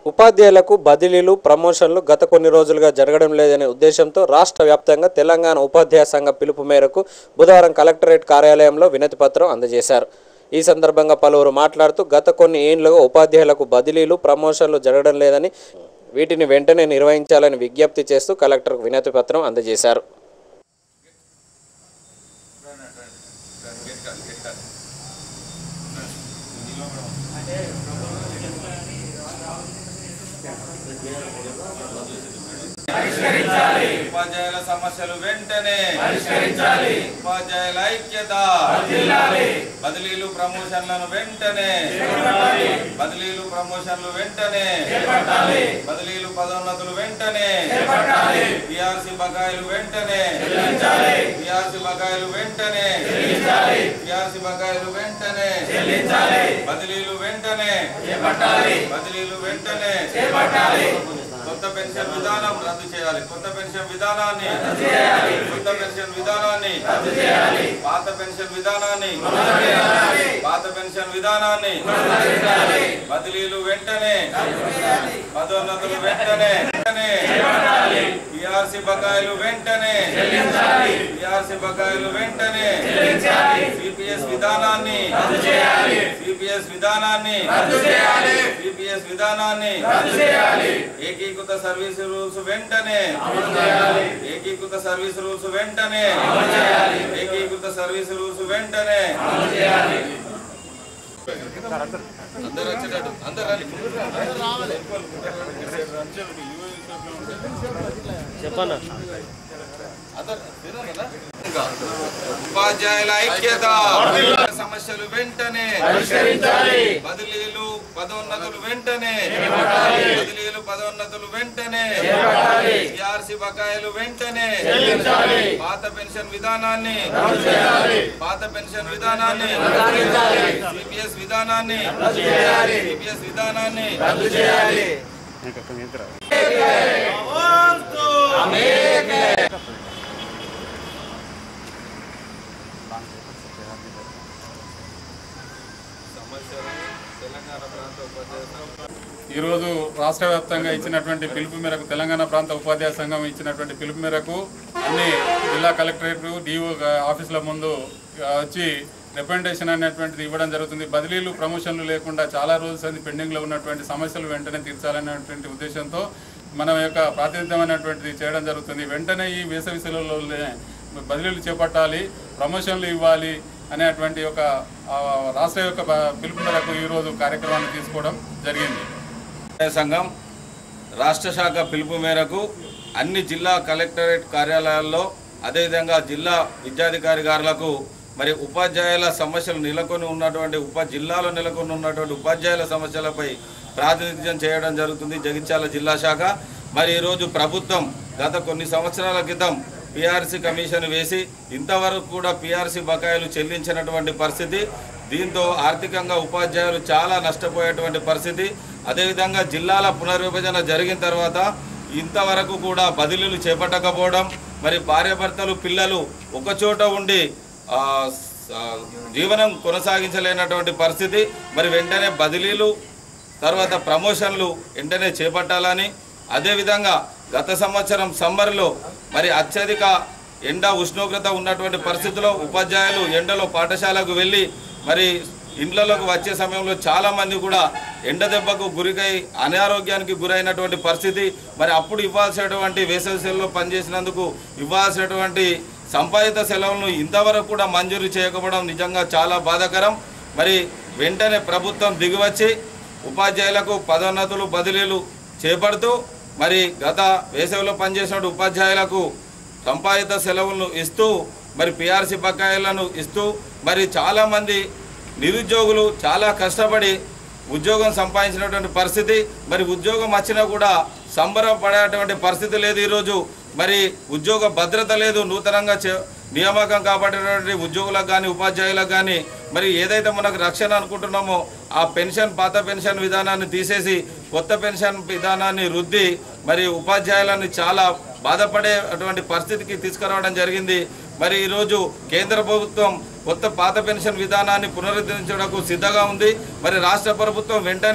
ఉపాధ్యాయులకు బదిలీలు ప్రమోషన్లు గత కొన్ని రోజులుగా జరగడం లేదనే ఉద్దేశంతో రాష్ట్ర వ్యాప్తంగా తెలంగాణ ఉపాధ్యాయ సంఘ పిలుపు మేరకు బుధవారం కలెక్టరేట్ కార్యాలయంలో వినతి పత్రం అందజేశారు ఈ సందర్భంగా పలువురు మాట్లాడుతూ గత కొన్ని ఏండ్లుగా ఉపాధ్యాయులకు బదిలీలు ప్రమోషన్లు జరగడం లేదని వీటిని వెంటనే నిర్వహించాలని విజ్ఞప్తి చేస్తూ కలెక్టర్కు వినతి పత్రం అందజేశారు ఉపాధ్యాయుల సమస్యలు వెంటనే ఉపాధ్యాయుల ఐక్యత బదిలీలు ప్రమోషన్లను వెంటనే బదిలీలు ప్రమోషన్లు వెంటనే బదిలీలు పదోన్నతులు వెంటనే పిఆర్సి బకాయిలు వెంటనే పిఆర్సి బకాయిలు వెంటనే పిఆర్సి బకాయిలు వెంటనే బదిలీలు వెంటనే బదిలీలు వెంటనే కొత్త పెన్షన్ విధానం రద్దు చేయాలి కొత్త పెన్షన్ విధానాన్ని కొత్త పెన్షన్ విధానాన్ని పాత పెన్షన్ విధానాన్ని పాత పెన్షన్ విధానాన్ని బదిలీలు వెంటనే పదోన్నతులు వెంటనే వెంటనే పిఆర్సి బకాయిలు వెంటనే పిఆర్సి బకాయిలు వెంటనే సిపిఎస్ విధానాన్ని సిపిఎస్ విధానాన్ని సిపిఎస్ విధానాన్ని ఏకీకృత సర్వీస్ రూల్స్ వెంటనే ఏకీకృత సర్వీస్ రూల్స్ వెంటనే ఏకీకృత సర్వీస్ రూల్స్ వెంటనే అందరూ వచ్చేటట్టు అందరూ రండి. అందరూ వినరు కదా? ఇంకా. ఉపాధ్యాయుల ఐక్యత సమస్యలు వెంటనే బదిలీలు పదోన్నతులు వెంటనే బదిలీలు పదోన్నతులు వెంటనే పిఆర్సి బకాయిలు వెంటనే పాత పెన్షన్ విధానాన్ని పాత పెన్షన్ విధానాన్ని సిపిఎస్ విధానాన్ని సిపిఎస్ విధానాన్ని ఈరోజు రాష్ట్ర వ్యాప్తంగా ఇచ్చినటువంటి పిలుపు మేరకు తెలంగాణ ప్రాంత ఉపాధ్యాయ సంఘం ఇచ్చినటువంటి పిలుపు మేరకు అన్ని జిల్లా కలెక్టరేట్ డిఓ ఆఫీసుల ముందు ఆ, వచ్చి రిప్రజెంటేషన్ అనేటువంటిది ఇవ్వడం జరుగుతుంది బదిలీలు ప్రమోషన్లు లేకుండా చాలా రోజులు అది పెండింగ్లో ఉన్నటువంటి సమస్యలు వెంటనే తీర్చాలనేటువంటి ఉద్దేశంతో మన యొక్క ప్రాతినిధ్యమైనటువంటిది చేయడం జరుగుతుంది వెంటనే ఈ వేసవి సెలవుల్లోనే బదిలీలు చేపట్టాలి ప్రమోషన్లు ఇవ్వాలి అనేటువంటి ఒక ఆ, రాష్ట్ర యొక్క బ- పిలుపు మేరకు ఈరోజు కార్యక్రమాన్ని తీసుకోవడం జరిగింది సంఘం రాష్ట్ర శాఖ పిలుపు మేరకు అన్ని జిల్లా కలెక్టరేట్ కార్యాలయాల్లో అదేవిధంగా జిల్లా విద్యాధికారి గారులకు మరి ఉపాధ్యాయుల సమస్యలు నెలకొని ఉన్నటువంటి ఉప జిల్లాలో నెలకొని ఉన్నటువంటి ఉపాధ్యాయుల సమస్యలపై ప్రాతినిధ్యం చేయడం జరుగుతుంది జగిత్యాల జిల్లా శాఖ మరి ఈరోజు ప్రభుత్వం గత కొన్ని సంవత్సరాల క్రితం పిఆర్సీ కమిషన్ వేసి ఇంతవరకు కూడా పిఆర్సీ బకాయిలు చెల్లించినటువంటి పరిస్థితి దీంతో ఆర్థికంగా ఉపాధ్యాయులు చాలా నష్టపోయేటువంటి పరిస్థితి అదేవిధంగా జిల్లాల పునర్విభజన జరిగిన తర్వాత ఇంతవరకు కూడా బదిలీలు చేపట్టకపోవడం మరి భార్యాభర్తలు పిల్లలు ఒకచోట ఉండి ఆ, స- జీవనం కొనసాగించలేనటువంటి పరిస్థితి మరి వెంటనే బదిలీలు తర్వాత ప్రమోషన్లు వెంటనే చేపట్టాలని అదేవిధంగా గత సంవత్సరం సమ్మర్లో మరి అత్యధిక ఎండ ఉష్ణోగ్రత ఉన్నటువంటి పరిస్థితిలో ఉపాధ్యాయులు ఎండలో పాఠశాలకు వెళ్ళి మరి ఇండ్లలోకి వచ్చే సమయంలో చాలామంది కూడా ఎండ దెబ్బకు గురికై అనారోగ్యానికి గురైనటువంటి పరిస్థితి మరి అప్పుడు ఇవ్వాల్సినటువంటి వేసవి సెలవులో పనిచేసినందుకు ఇవ్వాల్సినటువంటి సంపాదిత సెలవులను ఇంతవరకు కూడా మంజూరు చేయకపోవడం నిజంగా చాలా బాధాకరం మరి వెంటనే ప్రభుత్వం దిగివచ్చి ఉపాధ్యాయులకు పదోన్నతులు బదిలీలు చేపడుతూ మరి గత వేసవిలో పనిచేసిన ఉపాధ్యాయులకు సంపాదిత సెలవులను ఇస్తూ మరి పిఆర్సీ బకాయిలను ఇస్తూ మరి చాలామంది నిరుద్యోగులు చాలా కష్టపడి ఉద్యోగం సంపాదించినటువంటి పరిస్థితి మరి ఉద్యోగం వచ్చినా కూడా సంబరపడేటువంటి పరిస్థితి లేదు ఈరోజు మరి ఉద్యోగ భద్రత లేదు నూతనంగా చే నియామకం కాబట్టినటువంటి ఉద్యోగులకు కానీ ఉపాధ్యాయులకు కానీ మరి ఏదైతే మనకు రక్షణ అనుకుంటున్నామో ఆ పెన్షన్ పాత పెన్షన్ విధానాన్ని తీసేసి కొత్త పెన్షన్ విధానాన్ని రుద్ది మరి ఉపాధ్యాయులను చాలా బాధపడేటువంటి పరిస్థితికి తీసుకురావడం జరిగింది మరి ఈరోజు కేంద్ర ప్రభుత్వం కొత్త పాత పెన్షన్ విధానాన్ని పునరుద్ధరించడానికి సిద్ధంగా ఉంది మరి రాష్ట్ర ప్రభుత్వం వెంటనే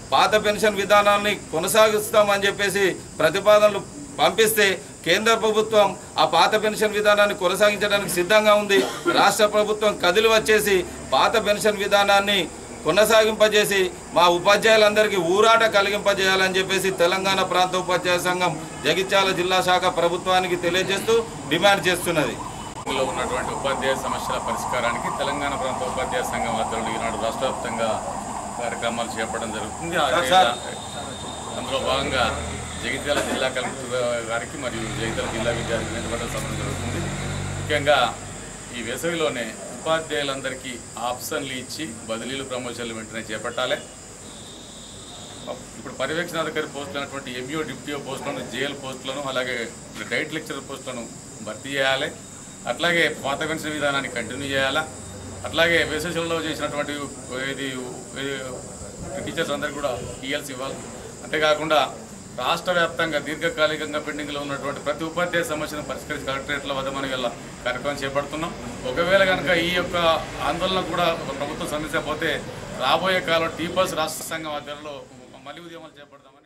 పాత పెన్షన్ విధానాన్ని కొనసాగిస్తామని చెప్పేసి ప్రతిపాదనలు పంపిస్తే కేంద్ర ప్రభుత్వం ఆ పాత పెన్షన్ విధానాన్ని కొనసాగించడానికి సిద్ధంగా ఉంది రాష్ట్ర ప్రభుత్వం కదిలి వచ్చేసి పాత పెన్షన్ విధానాన్ని కొనసాగింపజేసి మా ఉపాధ్యాయులందరికీ ఊరాట కలిగింపజేయాలని చెప్పేసి తెలంగాణ ప్రాంత ఉపాధ్యాయ సంఘం జగిత్యాల జిల్లా శాఖ ప్రభుత్వానికి తెలియజేస్తూ డిమాండ్ చేస్తున్నది లో ఉన్నటువంటి ఉపాధ్యాయ సమస్యల పరిష్కారానికి తెలంగాణ ప్రాంత ఉపాధ్యాయ సంఘం ఆధ్వర్యంలో ఈనాడు రాష్ట్ర వ్యాప్తంగా కార్యక్రమాలు చేపట్టడం జరుగుతుంది ఆ సార్. అందులో భాగంగా జగిత్యాల జిల్లా కలెక్టర్ గారికి మరియు జగిత్యాల జిల్లా విద్యార్థి నిలబడడం సమయం జరుగుతుంది ముఖ్యంగా ఈ వేసవిలోనే ఉపాధ్యాయులందరికీ ఆప్షన్లు ఇచ్చి బదిలీలు ప్రమోషన్లు వెంటనే చేపట్టాలి ఇప్పుడు పర్యవేక్షణాధికారి పోస్టులు అయినటువంటి ఎంఈఓ డిప్యూఓ పోస్టులను జేఎల్ పోస్టులను అలాగే డైట్ లెక్చరర్ పోస్టులను భర్తీ చేయాలి అట్లాగే పాత పెన్షన్ విధానాన్ని కంటిన్యూ చేయాలా అట్లాగే వేసవిలో చేసినటువంటి ఇది ఇది టీచర్స్ అందరికీ కూడా ఈఎల్సి ఇవ్వాలి అంతేకాకుండా రాష్ట్ర వ్యాప్తంగా దీర్ఘకాలికంగా పెండింగ్లో ఉన్నటువంటి ప్రతి ఉపాధ్యాయ సమస్యను పరిష్కరించి కలెక్టరేట్ల వద్ద మనం ఇలా కార్యక్రమం చేపడుతున్నాం ఒకవేళ కనుక ఈ యొక్క ఆందోళన కూడా ప్రభుత్వం సంధించకపోతే రాబోయే కాలం టీపర్స్ రాష్ట్ర సంఘం ఆధ్వర్యంలో మళ్ళీ ఉద్యమాలు చేపడతాం